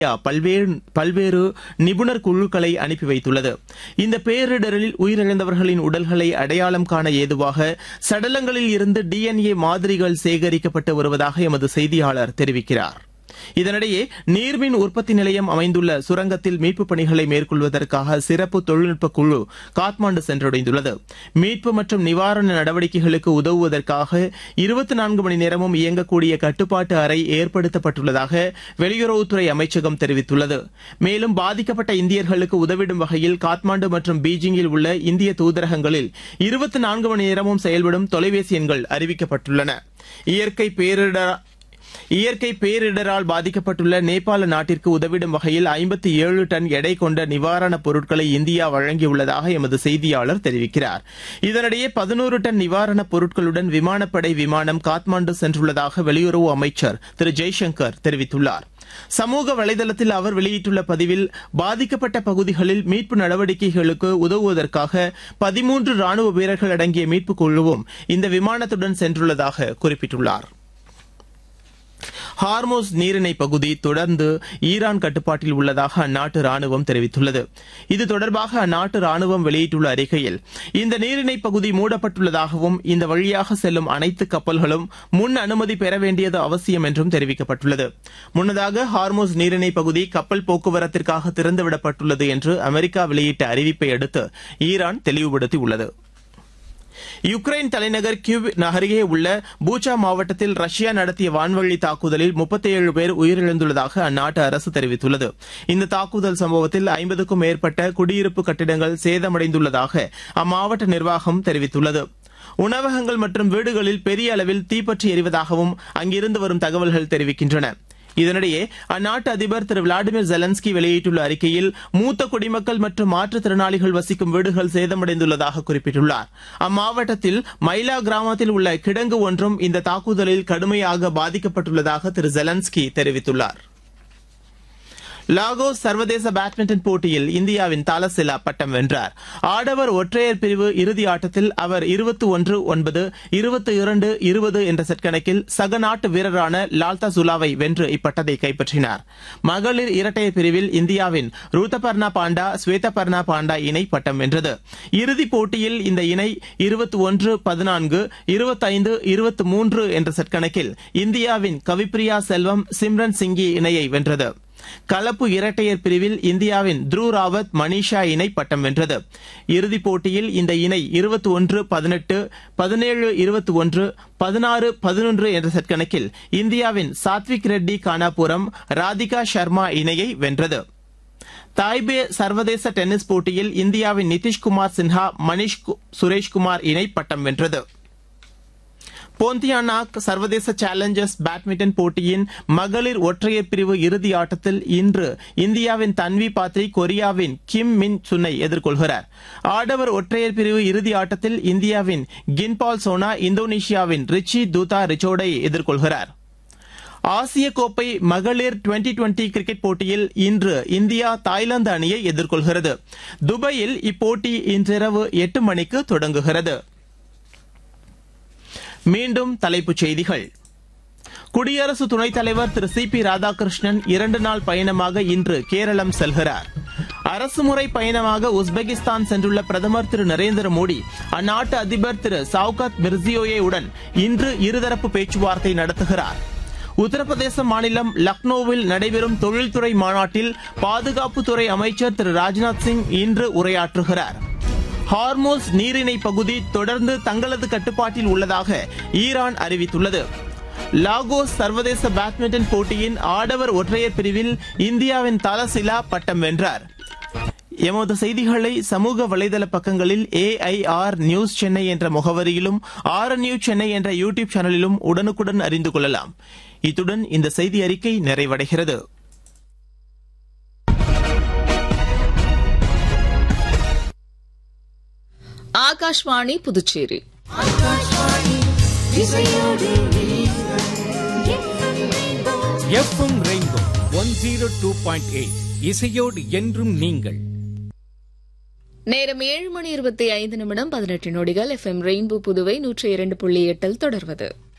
பல்வேறு பல்வேறு நிபுணர் குழுக்களை அனுப்பி வைத்துள்ளது இந்த பேரிடரில் உயிரிழந்தவர்களின் உடல்களை அடையாளம் காண ஏதுவாக சடலங்களில் இருந்து டிஎன்ஏ மாதிரிகள் சேகரிக்கப்பட்டு வருவதாக எமது செய்தியாளர் தெரிவிக்கிறார் இதனிடையே நீர்மின் உற்பத்தி நிலையம் அமைந்துள்ள சுரங்கத்தில் மீட்புப் பணிகளை மேற்கொள்வதற்காக சிறப்பு தொழில்நுட்ப குழு காத்மாண்டு சென்றடைந்துள்ளது மீட்பு மற்றும் நிவாரண நடவடிக்கைகளுக்கு உதவுவதற்காக இருபத்தி நான்கு மணி நேரமும் இயங்கக்கூடிய கட்டுப்பாட்டு அறை ஏற்படுத்தப்பட்டுள்ளதாக வெளியுறவுத்துறை அமைச்சகம் தெரிவித்துள்ளது மேலும் பாதிக்கப்பட்ட இந்தியர்களுக்கு உதவிடும் வகையில் காத்மாண்டு மற்றும் பீஜிங்கில் உள்ள இந்திய தூதரகங்களில் இருபத்தி நான்கு மணி நேரமும் செயல்படும் தொலைபேசி எண்கள் அறிவிக்கப்பட்டுள்ளன இயற்கை பேரிடர் இயற்கை பேரிடரால் பாதிக்கப்பட்டுள்ள நேபாள நாட்டிற்கு உதவிடும் வகையில் ஐம்பத்தி ஏழு டன் எடை கொண்ட நிவாரணப் பொருட்களை இந்தியா வழங்கியுள்ளதாக எமது செய்தியாளர் தெரிவிக்கிறார் இதனிடையே பதினோரு டன் நிவாரணப் பொருட்களுடன் விமானப்படை விமானம் காத்மாண்டு சென்றுள்ளதாக வெளியுறவு அமைச்சர் திரு ஜெய்சங்கர் தெரிவித்துள்ளார் சமூக வலைதளத்தில் அவர் வெளியிட்டுள்ள பதிவில் பாதிக்கப்பட்ட பகுதிகளில் மீட்பு நடவடிக்கைகளுக்கு உதவுவதற்காக பதிமூன்று ராணுவ வீரர்கள் அடங்கிய மீட்புக் குழுவும் இந்த விமானத்துடன் சென்றுள்ளதாக குறிப்பிட்டுள்ளார் ஹார்மோஸ் நீரிணை பகுதி தொடர்ந்து ஈரான் கட்டுப்பாட்டில் உள்ளதாக அந்நாட்டு ராணுவம் தெரிவித்துள்ளது இது தொடர்பாக அந்நாட்டு ராணுவம் வெளியிட்டுள்ள அறிக்கையில் இந்த நீரிணை பகுதி மூடப்பட்டுள்ளதாகவும் இந்த வழியாக செல்லும் அனைத்து கப்பல்களும் முன் அனுமதி பெற வேண்டியது அவசியம் என்றும் தெரிவிக்கப்பட்டுள்ளது முன்னதாக ஹார்மோஸ் நீரிணை பகுதி கப்பல் போக்குவரத்திற்காக திறந்துவிடப்பட்டுள்ளது என்று அமெரிக்கா வெளியிட்ட அறிவிப்பை அடுத்து ஈரான் தெளிவுபடுத்தியுள்ளது யுக்ரைன் தலைநகர் கிவ் அருகே உள்ள பூச்சா மாவட்டத்தில் ரஷ்யா நடத்திய வான்வழி தாக்குதலில் முப்பத்தேழு பேர் உயிரிழந்துள்ளதாக அந்நாட்டு அரசு தெரிவித்துள்ளது இந்த தாக்குதல் சம்பவத்தில் ஐம்பதுக்கும் மேற்பட்ட குடியிருப்பு கட்டிடங்கள் சேதமடைந்துள்ளதாக அம்மாவட்ட நிர்வாகம் தெரிவித்துள்ளது உணவகங்கள் மற்றும் வீடுகளில் பெரிய அளவில் தீப்பற்றி எரிவதாகவும் அங்கிருந்து வரும் தகவல்கள் தெரிவிக்கின்றன இதனிடையே அந்நாட்டு அதிபர் திரு விளாடிமிர் ஜெலன்ஸ்கி வெளியிட்டுள்ள அறிக்கையில் மூத்த குடிமக்கள் மற்றும் மாற்றுத்திறனாளிகள் வசிக்கும் வீடுகள் சேதமடைந்துள்ளதாக குறிப்பிட்டுள்ளார் அம்மாவட்டத்தில் மைலா கிராமத்தில் உள்ள கிடங்கு ஒன்றும் இந்த தாக்குதலில் கடுமையாக பாதிக்கப்பட்டுள்ளதாக திரு ஜெலன்ஸ்கி தெரிவித்துள்ளார் லாகோஸ் சர்வதேச பேட்மிண்டன் போட்டியில் இந்தியாவின் தாலசிலா பட்டம் வென்றார் ஆடவர் ஒற்றையர் பிரிவு இறுதி ஆட்டத்தில் அவர் இருபத்தி ஒன்று ஒன்பது இருபத்தி இரண்டு இருபது என்ற செட் கணக்கில் சக நாட்டு வீரரான லால்தா சுலாவை வென்று இப்பட்டத்தை கைப்பற்றினார் மகளிர் இரட்டையர் பிரிவில் இந்தியாவின் ரூத்தபர்ணா பாண்டா ஸ்வேதபர்ணா பாண்டா இணை பட்டம் வென்றது இறுதிப் போட்டியில் இந்த இணை இருபத்தி ஒன்று பதினான்கு இருபத்தைந்து இருபத்தி மூன்று என்ற செட் கணக்கில் இந்தியாவின் கவிப்ரியா செல்வம் சிம்ரன் சிங்கி இணையை வென்றது கலப்பு இரட்டையர் பிரிவில் இந்தியாவின் த்ரு ராவத் மணிஷா இணை பட்டம் வென்றது இறுதிப் போட்டியில் இந்த இணை இருபத்தி ஒன்று பதினெட்டு பதினேழு இருபத்தி ஒன்று பதினாறு பதினொன்று என்ற செட் கணக்கில் இந்தியாவின் சாத்விக் ரெட்டி கானாபுரம் ராதிகா சர்மா இணையை வென்றது தாய்பே சர்வதேச டென்னிஸ் போட்டியில் இந்தியாவின் நிதிஷ்குமார் சின்ஹா மணிஷ் சுரேஷ்குமார் இணை பட்டம் வென்றது போந்தியானாக் சர்வதேச சேலஞ்சர்ஸ் பேட்மிண்டன் போட்டியின் மகளிர் ஒற்றையர் பிரிவு இறுதி ஆட்டத்தில் இன்று இந்தியாவின் தன்வி பாத்ரி கொரியாவின் கிம் மின் சுனை எதிர்கொள்கிறார் ஆடவர் ஒற்றையர் பிரிவு இறுதி ஆட்டத்தில் இந்தியாவின் கின்பால் சோனா இந்தோனேஷியாவின் ரிச்சி தூதா ரிச்சோடை எதிர்கொள்கிறார் ஆசிய கோப்பை மகளிர் டுவெண்டி டுவெண்டி கிரிக்கெட் போட்டியில் இன்று இந்தியா தாய்லாந்து அணியை எதிர்கொள்கிறது துபாயில் இப்போட்டி இன்றிரவு எட்டு மணிக்கு தொடங்குகிறது மீண்டும் தலைப்புச் செய்திகள் குடியரசு துணைத் தலைவர் திரு சி பி ராதாகிருஷ்ணன் இரண்டு நாள் பயணமாக இன்று கேரளம் செல்கிறார் அரசுமுறை பயணமாக உஸ்பெகிஸ்தான் சென்றுள்ள பிரதமர் திரு நரேந்திர மோடி அந்நாட்டு அதிபர் திரு சவுகாத் மிர்சியோயே உடன் இன்று இருதரப்பு பேச்சுவார்த்தை நடத்துகிறார் உத்தரப்பிரதேச மாநிலம் லக்னோவில் நடைபெறும் தொழில்துறை மாநாட்டில் பாதுகாப்புத்துறை அமைச்சர் திரு ராஜ்நாத் சிங் இன்று உரையாற்றுகிறார் ஹார்மோஸ் நீரிணை பகுதி தொடர்ந்து தங்களது கட்டுப்பாட்டில் உள்ளதாக ஈரான் அறிவித்துள்ளது லாகோஸ் சர்வதேச பேட்மிண்டன் போட்டியின் ஆடவர் ஒற்றையர் பிரிவில் இந்தியாவின் தலசிலா பட்டம் வென்றார் எமது செய்திகளை சமூக வலைதள பக்கங்களில் ஏஐஆர் நியூஸ் சென்னை என்ற முகவரியிலும் ஆர் நியூஸ் சென்னை என்ற யூ டியூப் சேனலிலும் உடனுக்குடன் அறிந்து கொள்ளலாம் இத்துடன் இந்த செய்தி அறிக்கை நிறைவடைகிறது Akashvani Puducherry FM Rainbow one zero two point eight இசையோடு என்றும் நீங்கள் நேரம் ஏழு மணி இருபத்தி ஐந்து நிமிடம் பதினெட்டு நொடிகள் எஃப்எம் ரெயின்போ புதுவை நூற்றி இரண்டு புள்ளி எட்டில் தொடர்வது